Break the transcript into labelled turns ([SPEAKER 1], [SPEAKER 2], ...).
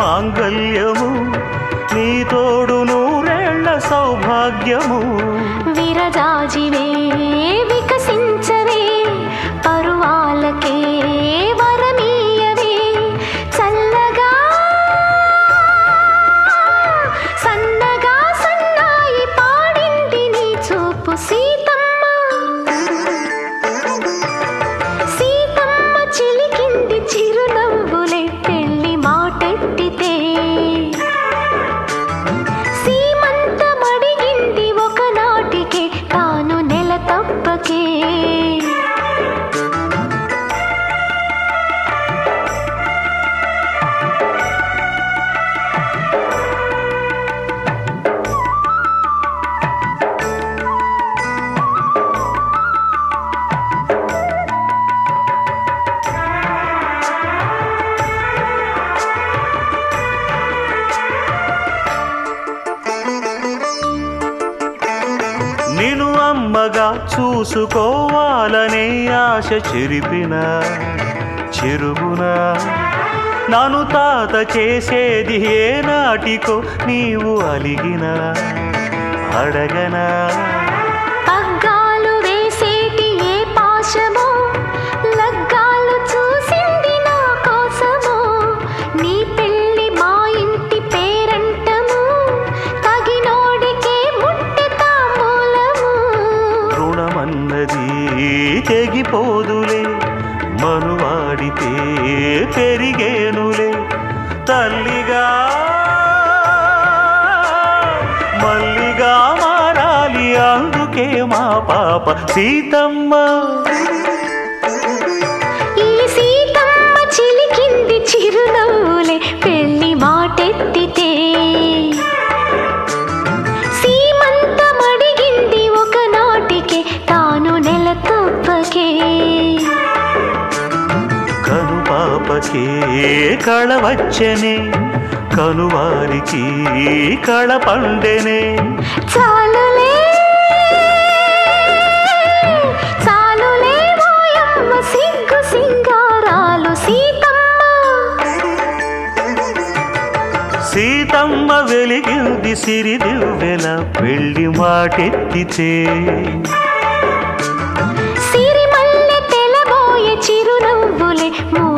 [SPEAKER 1] మాంగల్యము నీ తోడు నూరేళ్ల సౌభాగ్యము
[SPEAKER 2] విరజాజివే వికసించవే పరువాలకే వరమీయవే చల్లగా సన్నగా సన్నాయి పాడింది నీ చూపు సీతమ్మ సీతమ్మ చిలికింది చిరునవ్వులే పెళ్లి మాటెత్తితే సీమంతమడిగింది ఒకనాటికే తాను నెల తప్పకే
[SPEAKER 1] నిన్ను అమ్మగా చూసుకోవాలనే ఆశ చెరిపిన చెరుగున నన్ను తాత చేసేది ఏ నాటికో నీవు అలిగిన అడగనా
[SPEAKER 2] పగ్గాలు వేసేటి ఏ పాశమో లగ్గాలు చూసింది నా కోసమో నీ పెళ్ళి మా ఇంటి పేరంటము తగినోడికే ముట్టె తాంబూలము
[SPEAKER 1] రుణమన్నది తెగిపోదులే మనువాడితే పెరిగేనులే తల్లిగా మల్లిగా మారాలి అందుకే మా పాప సీతమ్మ
[SPEAKER 2] ఈ సీతమ్మ చిలికింది చిరునవ్వులే పెళ్లి మాటెత్తితే సీమంతమడిగింది ఒకనాటికే తాను నెల తప్పకే
[SPEAKER 1] కను పాపకే కళ వచ్చనే కనువారికి కళ పండెనే
[SPEAKER 2] చాలులే చాలులే ఓయమ్మ సిగ్గు సింగారాలు సీతమ్మ
[SPEAKER 1] సీతమ్మ వెలిగింది సిరిదివ్వెల పెళ్లి మాటెత్తితే
[SPEAKER 2] సిరిమల్లె తెలబోయే చిరునవ్వులే